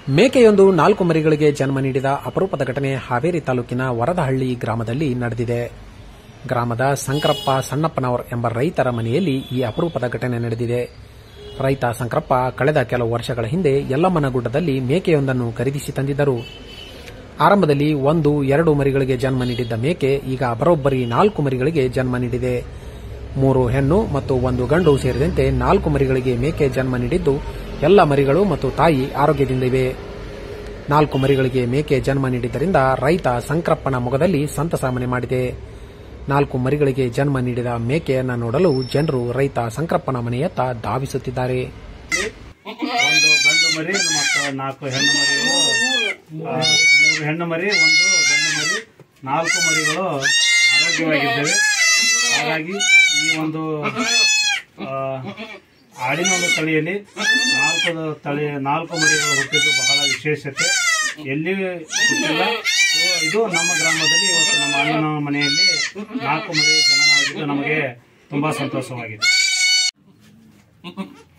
ಮೇಕೆಯೊಂದು ನಾಲ್ಕು ಮರಿಗಳಿಗೆ ಜನ್ಮ ನೀಡಿದ ಅಪರೂಪದ ಘಟನೆ ಹಾವೇರಿ ತಾಲೂಕಿನ ವರದಹಳ್ಳಿ ಗ್ರಾಮದಲ್ಲಿ ನಡೆದಿದೆ ಗ್ರಾಮದ ಸಂಕ್ರಪ್ಪ ಸಣ್ಣಪ್ಪನವರ್ ಎಂಬ ರೈತರ ಮನೆಯಲ್ಲಿ ಈ ಅಪರೂಪದ ಘಟನೆ ನಡೆದಿದೆ ರೈತ ಸಂಕ್ರಪ್ಪ ಕಳೆದ ಕೆಲವು ವರ್ಷಗಳ ಹಿಂದೆ ಯಲ್ಲಮ್ಮನಗುಡ್ಡದಲ್ಲಿ ಮೇಕೆಯೊಂದನ್ನು ಖರೀದಿಸಿ ತಂದಿದ್ದರು ಆರಂಭದಲ್ಲಿ ಒಂದು ಎರಡು ಮರಿಗಳಿಗೆ ಜನ್ಮ ನೀಡಿದ್ದ ಮೇಕೆ ಈಗ ಬರೋಬ್ಬರಿ ನಾಲ್ಕು ಮರಿಗಳಿಗೆ ಜನ್ಮ ನೀಡಿದೆ ಮೂರು ಹೆಣ್ಣು ಮತ್ತು ಒಂದು ಗಂಡು ಸೇರಿದಂತೆ ನಾಲ್ಕು ಮರಿಗಳಿಗೆ ಮೇಕೆ ಜನ್ಮ ನೀಡಿದ್ದು ಎಲ್ಲ ಮರಿಗಳು ಮತ್ತು ತಾಯಿ ಆರೋಗ್ಯದಿಂದಿವೆ ನಾಲ್ಕು ಮರಿಗಳಿಗೆ ಮೇಕೆ ಜನ್ಮ ನೀಡಿದ್ದರಿಂದ ರೈತ ಸಂಕ್ರಪ್ಪನ ಮೊಗದಲ್ಲಿ ಸಂತಸ ಮನೆ ಮಾಡಿದೆ ನಾಲ್ಕು ಮರಿಗಳಿಗೆ ಜನ್ಮ ನೀಡಿದ ಮೇಕೆಯನ್ನ ನೋಡಲು ಜನರು ರೈತ ಸಂಕ್ರಪ್ಪನ ಮನೆಯತ್ತ ಧಾವಿಸುತ್ತಿದ್ದಾರೆ ಒಂದು ಗಂಡು ಮರಿ ಮತ್ತು ನಾಲ್ಕು ಹೆಣ್ಣು ಮರಿಗಳು ಆ, ಮೂರು ಹೆಣ್ಣು ಮರಿ ಒಂದು ಗಂಡು ಮರಿ ನಾಲ್ಕು ಮರಿಗಳು ಆರೋಗ್ಯವಾಗಿದ್ದೇವೆ ಹಾಗಾಗಿ ಈ ಒಂದು ಆ, ಆಡಿನ ಒಂದು ತಳಿಯಲ್ಲಿ ನಾಲ್ಕು ತಳಿ ನಾಲ್ಕು ಮರಿಗಳು ಹುಟ್ಟಿದ್ದು ಬಹಳ ವಿಶೇಷತೆ ಎಲ್ಲಿ ಹುಟ್ಟಿಲ್ಲ ಇದು- ಇದು ನಮ್ಮ ಗ್ರಾಮದಲ್ಲಿ ಇವತ್ತು ನಮ್ಮ ಅಣ್ಣನ ಮನೆಯಲ್ಲಿ ನಾಲ್ಕು ಮರಿ ಜನನವಾಗಿದ್ದು ನಮಗೆ ತುಂಬಾ ಸಂತೋಷವಾಗಿದೆ